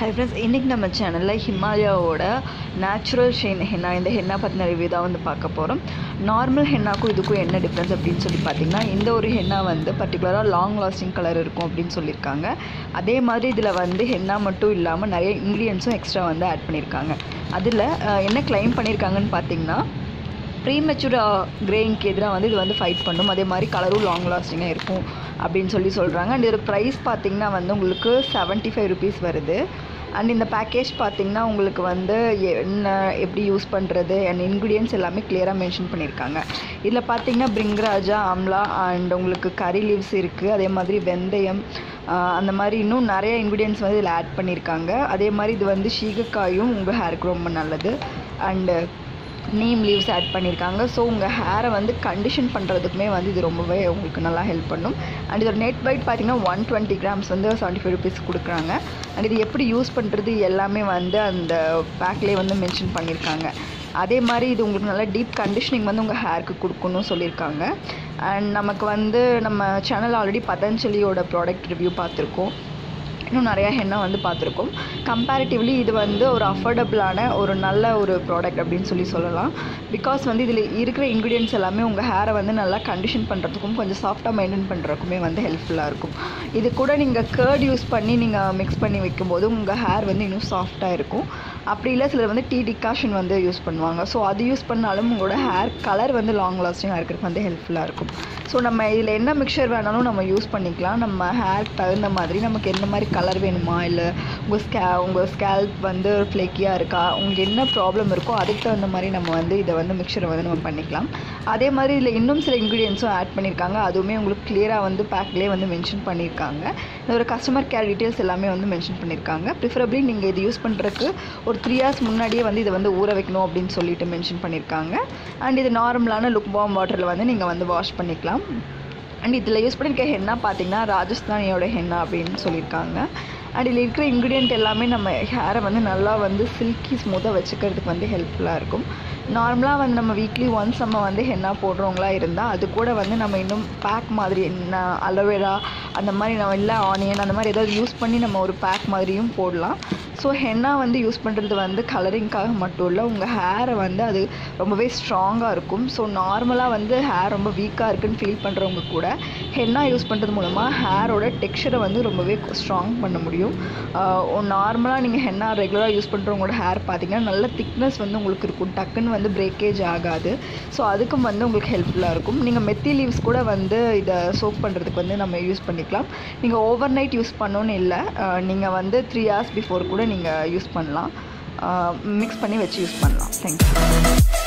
hi friends இன்றைக்கி நம்ம சேனலில் ஹிமாலயாவோட நேச்சுரல் ஷெயின் ஹென்னா இந்த ஹென்னா பற்றின ரிவ்யூ தான் வந்து பார்க்க போகிறோம் நார்மல் ஹென்னாக்கும் இதுக்கும் என்ன டிஃப்ரென்ஸ் அப்படின்னு சொல்லி பார்த்தீங்கன்னா இந்த ஒரு ஹென்னா வந்து பர்டிகுலராக லாங் லாஸ்டிங் கலர் இருக்கும் அப்படின்னு சொல்லியிருக்காங்க அதே மாதிரி இதில் வந்து ஹென்னா மட்டும் இல்லாமல் நிறைய இன்க்ரீடியன்ஸும் எக்ஸ்ட்ரா வந்து ஆட் பண்ணியிருக்காங்க அதில் அஹ், என்ன க்ளைம் பண்ணியிருக்காங்கன்னு பார்த்தீங்கன்னா ப்ரீமெச்சூர் கிரேயிங்க்கு எதிராக வந்து இது வந்து ஃபைட் பண்ணும் அதே மாதிரி கலரும் லாங் லாஸ்டிங்காக இருக்கும் அப்படின்னு சொல்லி சொல்கிறாங்க அண்ட் இதோட ப்ரைஸ் பார்த்தீங்கன்னா வந்து உங்களுக்கு செவன்ட்டி ஃபைவ் ருபீஸ் வருது அண்ட் இந்த பேக்கேஜ் பார்த்தீங்கன்னா உங்களுக்கு வந்து என்ன எப்படி யூஸ் பண்ணுறது அண்ட் இன்க்ரீடியன்ஸ் எல்லாமே கிளியராக மென்ஷன் பண்ணியிருக்காங்க இதில் பார்த்தீங்கன்னா பிரிங்ராஜா ஆம்லா அண்ட் உங்களுக்கு கறி லீவ்ஸ் இருக்குது அதே மாதிரி வெந்தயம் ஆஹ் அந்த மாதிரி இன்னும் நிறைய இன்க்ரீடியன்ஸ் வந்து இதில் ஆட் பண்ணியிருக்காங்க அதே மாதிரி இது வந்து சீகக்காயும் உங்கள் ஹேருக்கு ரொம்ப நல்லது அண்டு நீம் லீவ்ஸ் ஆட் பண்ணியிருக்காங்க ஸோ உங்கள் ஹேரை வந்து கண்டிஷன் பண்ணுறதுக்குமே வந்து இது ரொம்பவே உங்களுக்கு நல்லா ஹெல்ப் பண்ணும் அண்ட் இதோட நெட் பைட் பார்த்தீங்கன்னா ஒன் டுவெண்ட்டி கிராம்ஸ் வந்து செவன்ட்டி ஃபைவ் ருபீஸ் கொடுக்குறாங்க அண்ட் இது எப்படி யூஸ் பண்ணுறது எல்லாமே வந்து அந்த பேக்லேயே வந்து மென்ஷன் பண்ணியிருக்காங்க அதே மாதிரி இது உங்களுக்கு நல்லா டீப் கண்டிஷனிங் வந்து உங்கள் ஹேருக்கு கொடுக்கணும்னு சொல்லியிருக்காங்க அண்ட் நமக்கு வந்து நம்ம சேனல் ஆல்ரெடி பதஞ்சலியோட ப்ராடக்ட் ரிவ்யூ பார்த்துருக்கோம் இன்னும் நிறையா ஹென்னா வந்து பார்த்துருக்கோம் கம்பேரிட்டிவ்லி இது வந்து ஒரு அஃபோர்டபுளான ஒரு நல்ல ஒரு ப்ராடக்ட் அப்படின்னு சொல்லி சொல்லலாம் பிகாஸ் வந்து இதில் இருக்கிற இன்க்ரீடியன்ஸ் எல்லாமே உங்கள் ஹேரை வந்து நல்லா கண்டிஷன் பண்ணுறதுக்கும் கொஞ்சம் சாஃப்டாக மெயின்டைன் பண்ணுறதுக்குமே வந்து ஹெல்ப்ஃபுல்லாக இருக்கும் இது கூட நீங்கள் கேர்ட் யூஸ் பண்ணி நீங்கள் மிக்ஸ் பண்ணி வைக்கும்போது உங்கள் ஹேர் வந்து இன்னும் சாஃப்டாக இருக்கும் அப்படி இல்லை சிலர் வந்து டீ டிகாஷன் வந்து யூஸ் பண்ணுவாங்க ஸோ அது யூஸ் பண்ணாலும் உங்களோட ஹேர் கலர் வந்து லாங் லாஸ்டிங்காக இருக்கிறதுக்கு வந்து ஹெல்ப்ஃபுல்லாக இருக்கும் ஸோ நம்ம இதில் என்ன மிக்சர் வேணாலும் நம்ம யூஸ் பண்ணிக்கலாம் நம்ம ஹேர் தகுந்த மாதிரி நமக்கு என்ன மாதிரி கலர் வேணுமா இல்லை உங்கள் ஸ்கே உங்கள் ஸ்கேல்ப் வந்து ஃப்ளேக்கியாக இருக்கா உங்களுக்கு என்ன ப்ராப்ளம் இருக்கோ அதுக்கு தகுந்த மாதிரி நம்ம வந்து இதை வந்து மிக்சரை வந்து நம்ம பண்ணிக்கலாம் அதே மாதிரி இதில் இன்னும் சில இன்க்ரீடியன்ஸும் ஆட் பண்ணியிருக்காங்க அதுவுமே உங்களுக்கு கிளியராக வந்து பேக்லேயே வந்து மென்ஷன் பண்ணியிருக்காங்க இதோட கஸ்டமர் கேர் டீட்டெயில்ஸ் எல்லாமே வந்து மென்ஷன் பண்ணியிருக்காங்க ப்ரிஃபரபிளி நீங்கள் இது யூஸ் பண்ணுறதுக்கு ஒரு த்ரீ ஹவர்ஸ் முன்னாடியே வந்து இதை வந்து ஊற வைக்கணும் அப்படின்னு சொல்லிட்டு மென்ஷன் பண்ணியிருக்காங்க அண்ட் இது நார்மலான லுக் பாம் வாட்டரில் வந்து நீங்கள் வந்து வாஷ் பண்ணிக்கலாம் அண்ட் இதில் யூஸ் பண்ணியிருக்க ஹென்னா பார்த்தீங்கன்னா ராஜஸ்தானியோட ஹென்னா அப்படின்னு சொல்லியிருக்காங்க அண்ட் இதில் இருக்கிற இன்க்ரீடியன்ட் எல்லாமே நம்ம ஹேரை வந்து நல்லா வந்து சில்கி ஸ்மூத்தாக வச்சுக்கிறதுக்கு வந்து ஹெல்ப்ஃபுல்லாக இருக்கும் நார்மலாக வந்து நம்ம வீக்லி ஒன்ஸ் நம்ம வந்து ஹென்னா போடுறவங்களா இருந்தால் அது கூட வந்து நம்ம இன்னும் பேக் மாதிரி என்ன அலோவேரா அந்த மாதிரி நம்ம இல்லை ஆனியன் அந்த மாதிரி ஏதாவது யூஸ் பண்ணி நம்ம ஒரு பேக் மாதிரியும் போடலாம் ஸோ ஹென்னா வந்து யூஸ் பண்ணுறது வந்து கலரிங்க்காக மட்டும் இல்லை உங்கள் ஹேரை வந்து அது ரொம்பவே ஸ்ட்ராங்காக இருக்கும் ஸோ நார்மலாக வந்து ஹேர் ரொம்ப வீக்காக இருக்குன்னு ஃபீல் பண்ணுறவங்க கூட ஹென்னா யூஸ் பண்ணுறது மூலமாக ஹேரோட டெக்ஸ்சரை வந்து ரொம்பவே ஸ்ட்ராங் பண்ண முடியும் நார்மலாக நீங்கள் ஹென்னா ரெகுலராக யூஸ் பண்ணுறவங்களோட ஹேர் பார்த்தீங்கன்னா நல்ல திக்னஸ் வந்து உங்களுக்கு இருக்கும் டக்குன்னு வந்து பிரேக்கேஜ் ஆகாது ஸோ அதுக்கும் வந்து உங்களுக்கு ஹெல்ப்ஃபுல்லாக இருக்கும் நீங்கள் மெத்தி லீவ்ஸ் கூட வந்து இதை சோப் பண்ணுறதுக்கு வந்து நம்ம யூஸ் பண்ணிக்கலாம் நீங்கள் ஓவர் நைட் யூஸ் பண்ணணும்னு இல்லை நீங்கள் வந்து த்ரீ ஹவர்ஸ் பிஃபோர் கூட நீங்கள் யூஸ் பண்ணலாம் மிக்ஸ் பண்ணி வச்சு யூஸ் பண்ணலாம் தேங்க்யூ